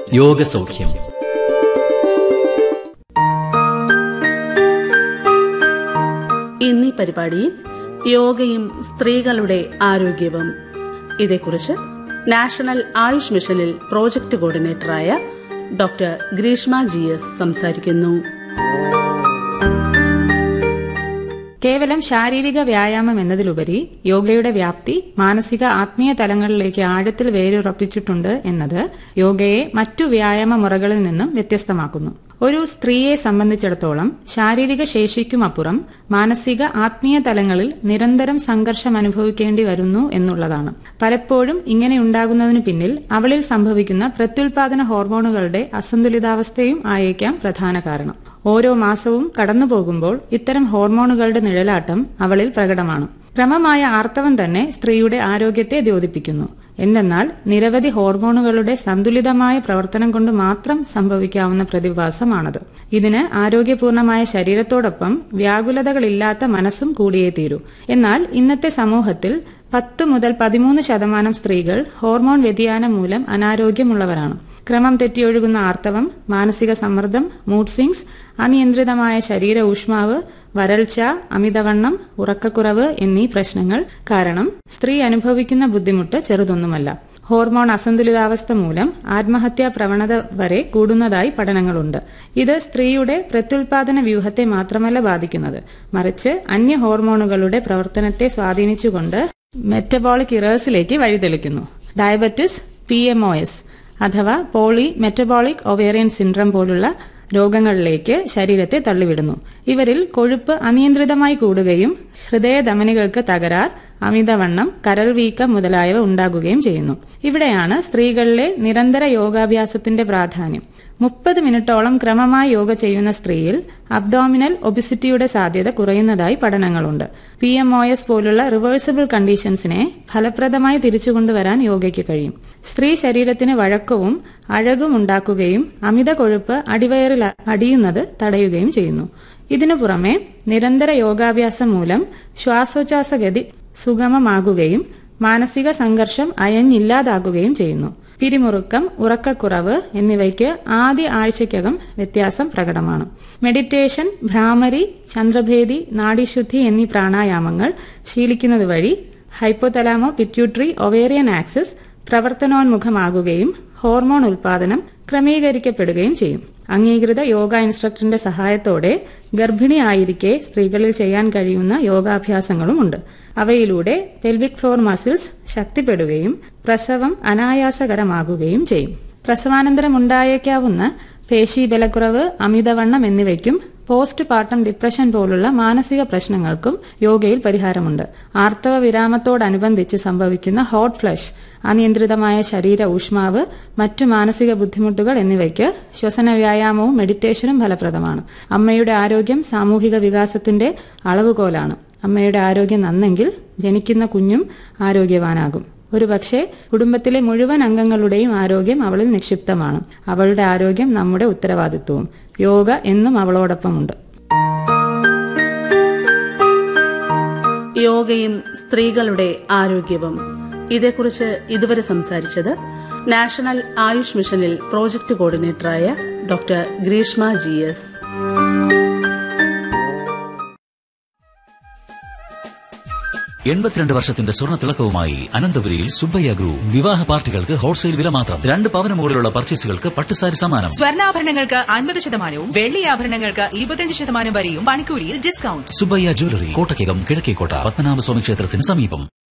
യോഗസൗഖ്യം ഇന്നീ പരിപാടിയിൽ യോഗയും സ്ത്രീകളുടെ ആരോഗ്യവും ഇതേക്കുറിച്ച് നാഷണൽ ആയുഷ് മിഷനിൽ പ്രോജക്ട് കോർഡിനേറ്ററായ ഡോക്ടർ ഗ്രീഷ്മ ജി എസ് സംസാരിക്കുന്നു കേവലം ശാരീരിക വ്യായാമം എന്നതിലുപരി യോഗയുടെ വ്യാപ്തി മാനസിക ആത്മീയ തലങ്ങളിലേക്ക് ആഴത്തിൽ വേരുറപ്പിച്ചിട്ടുണ്ട് എന്നത് യോഗയെ മറ്റു വ്യായാമ മുറകളിൽ നിന്നും വ്യത്യസ്തമാക്കുന്നു ഒരു സ്ത്രീയെ സംബന്ധിച്ചിടത്തോളം ശാരീരിക ശേഷിക്കുമപ്പുറം മാനസിക ആത്മീയ തലങ്ങളിൽ നിരന്തരം സംഘർഷം അനുഭവിക്കേണ്ടി വരുന്നു എന്നുള്ളതാണ് പലപ്പോഴും ഇങ്ങനെ ഉണ്ടാകുന്നതിനു പിന്നിൽ അവളിൽ സംഭവിക്കുന്ന പ്രത്യുൽപാദന ഹോർമോണുകളുടെ അസന്തുലിതാവസ്ഥയും ആയേക്കാം പ്രധാന കാരണം ഓരോ മാസവും കടന്നുപോകുമ്പോൾ ഇത്തരം ഹോർമോണുകളുടെ നിഴലാട്ടം അവളിൽ പ്രകടമാണ് ക്രമമായ ആർത്തവം തന്നെ സ്ത്രീയുടെ ആരോഗ്യത്തെ ദ്യോതിപ്പിക്കുന്നു എന്തെന്നാൽ നിരവധി ഹോർമോണുകളുടെ സന്തുലിതമായ പ്രവർത്തനം കൊണ്ട് മാത്രം സംഭവിക്കാവുന്ന പ്രതിഭാസമാണത് ഇതിന് ആരോഗ്യപൂർണമായ ശരീരത്തോടൊപ്പം വ്യാകുലതകളില്ലാത്ത മനസ്സും കൂടിയേ തീരൂ എന്നാൽ ഇന്നത്തെ സമൂഹത്തിൽ പത്ത് മുതൽ പതിമൂന്ന് ശതമാനം സ്ത്രീകൾ ഹോർമോൺ വ്യതിയാനം മൂലം അനാരോഗ്യമുള്ളവരാണ് ക്രമം തെറ്റിയൊഴുകുന്ന ആർത്തവം മാനസിക സമ്മർദ്ദം മൂഡ് സ്വിങ്സ് അനിയന്ത്രിതമായ ശരീര ഊഷ്മാവ് വരൾച്ച അമിതവണ്ണം ഉറക്കക്കുറവ് എന്നീ പ്രശ്നങ്ങൾ കാരണം സ്ത്രീ അനുഭവിക്കുന്ന ബുദ്ധിമുട്ട് ചെറുതൊന്നുമല്ല ഹോർമോൺ അസന്തുലിതാവസ്ഥ മൂലം ആത്മഹത്യാ പ്രവണത വരെ കൂടുന്നതായി പഠനങ്ങളുണ്ട് ഇത് സ്ത്രീയുടെ പ്രത്യുൽപാദന വ്യൂഹത്തെ മാത്രമല്ല ബാധിക്കുന്നത് മറിച്ച് അന്യ ഹോർമോണുകളുടെ പ്രവർത്തനത്തെ സ്വാധീനിച്ചുകൊണ്ട് മെറ്റബോളിക് ഇറേഴ്സിലേക്ക് വഴിതെളിക്കുന്നു diabetes P M O S അഥവാ പോളി മെറ്റബോളിക് ഒവേറിയൻ സിൻഡ്രം പോലുള്ള രോഗങ്ങളിലേക്ക് ശരീരത്തെ തള്ളിവിടുന്നു ഇവരിൽ കൊഴുപ്പ് അനിയന്ത്രിതമായി കൂടുകയും ഹൃദയധമനികൾക്ക് തകരാർ അമിതവണ്ണം കരൾ വീക്കം മുതലായവ ഉണ്ടാകുകയും ചെയ്യുന്നു ഇവിടെയാണ് സ്ത്രീകളിലെ നിരന്തര യോഗാഭ്യാസത്തിന്റെ പ്രാധാന്യം മുപ്പത് മിനിറ്റോളം ക്രമമായി യോഗ ചെയ്യുന്ന സ്ത്രീയിൽ അബ്ഡോമിനൽ ഒബിസിറ്റിയുടെ സാധ്യത കുറയുന്നതായി പഠനങ്ങളുണ്ട് പി എം ഒ എസ് പോലുള്ള റിവേഴ്സിബിൾ കണ്ടീഷൻസിനെ ഫലപ്രദമായി തിരിച്ചുകൊണ്ടുവരാൻ യോഗയ്ക്ക് കഴിയും സ്ത്രീ ശരീരത്തിന് വഴക്കവും അഴകും ഉണ്ടാക്കുകയും അമിത കൊഴുപ്പ് അടിവയറിൽ അടിയുന്നത് തടയുകയും ചെയ്യുന്നു ഇതിനു പുറമെ നിരന്തര യോഗാഭ്യാസം മൂലം ശ്വാസോച്ഛ്വാസഗതി സുഗമമാകുകയും മാനസിക സംഘർഷം അയഞ്ഞില്ലാതാകുകയും ചെയ്യുന്നു പിരിമുറുക്കം ഉറക്കക്കുറവ് എന്നിവയ്ക്ക് ആദ്യ ആഴ്ചയ്ക്കകം വ്യത്യാസം പ്രകടമാണ് മെഡിറ്റേഷൻ ഭ്രാമരി ചന്ദ്രഭേദി നാഡീശുദ്ധി എന്നീ പ്രാണായാമങ്ങൾ ശീലിക്കുന്നത് വഴി ഹൈപ്പോതലാമോ പിറ്റ്യൂട്ടറി ഒവേറിയൻ ആക്സിസ് പ്രവർത്തനോന്മുഖമാകുകയും ഹോർമോൺ ഉൽപാദനം ക്രമീകരിക്കപ്പെടുകയും ചെയ്യും അംഗീകൃത യോഗ ഇൻസ്ട്രക്ടറിന്റെ സഹായത്തോടെ ഗർഭിണിയായിരിക്കെ സ്ത്രീകളിൽ ചെയ്യാൻ കഴിയുന്ന യോഗാഭ്യാസങ്ങളുമുണ്ട് അവയിലൂടെ പെൽവിക് ഫ്ലോർ മസിൽസ് ശക്തിപ്പെടുകയും പ്രസവം അനായാസകരമാകുകയും ചെയ്യും പ്രസവാനന്തരം ഉണ്ടായേക്കാവുന്ന പേശി ബലക്കുറവ് അമിതവണ്ണം എന്നിവയ്ക്കും പോസ്റ്റ് പാർട്ടം ഡിപ്രഷൻ പോലുള്ള മാനസിക പ്രശ്നങ്ങൾക്കും യോഗയിൽ പരിഹാരമുണ്ട് ആർത്തവ വിരാമത്തോടനുബന്ധിച്ച് സംഭവിക്കുന്ന ഹോട്ട് ഫ്ലഷ് അനിയന്ത്രിതമായ ശരീര ഊഷ്മാവ് മറ്റു മാനസിക ബുദ്ധിമുട്ടുകൾ എന്നിവയ്ക്ക് ശ്വസന വ്യായാമവും മെഡിറ്റേഷനും ഫലപ്രദമാണ് അമ്മയുടെ ആരോഗ്യം സാമൂഹിക വികാസത്തിന്റെ അളവുകോലാണ് അമ്മയുടെ ആരോഗ്യം നന്നെങ്കിൽ ജനിക്കുന്ന കുഞ്ഞും ആരോഗ്യവാനാകും ഒരുപക്ഷെ കുടുംബത്തിലെ മുഴുവൻ അംഗങ്ങളുടെയും ആരോഗ്യം അവളിൽ നിക്ഷിപ്തമാണ് അവളുടെ ആരോഗ്യം നമ്മുടെ ഉത്തരവാദിത്വവും യോഗ എന്നും അവളോടൊപ്പമുണ്ട് യോഗയും സ്ത്രീകളുടെ ആരോഗ്യവും ഇതേക്കുറിച്ച് ഇതുവരെ സംസാരിച്ചത് നാഷണൽ ആയുഷ് മിഷനിൽ പ്രോജക്ട് കോർഡിനേറ്ററായ ഡോക്ടർ ഗ്രീഷ്മ ജി എസ് എൺപത്തിരണ്ട് വർഷത്തിന്റെ സ്വർണ്ണ തിളക്കവുമായി അനന്തപുരിയിൽ സുബ്ബയ്യ ഗ്രൂപ്പ് വിവാഹ പാർട്ടികൾക്ക് ഹോൾസെയിൽ വില മാത്രം രണ്ട് പവന് മുകളിലുള്ള പർച്ചേസുകൾക്ക് പട്ടുസാരി സമ്മാനം സ്വർണ്ണാഭരണങ്ങൾക്ക് അൻപത് ശതമാനവും വെള്ളി ആഭരണങ്ങൾക്ക് ഇരുപത്തിയഞ്ച് ശതമാനം വരെയും പണിക്കൂലിയിൽ ഡിസ്കൗണ്ട് സുബ്ബയ്യ ജ്വല്ലറി കോട്ടയ്ക്കകം കിഴക്കേക്കോട്ട പത്മനാഭസ്വാമി ക്ഷേത്രത്തിന് സമീപം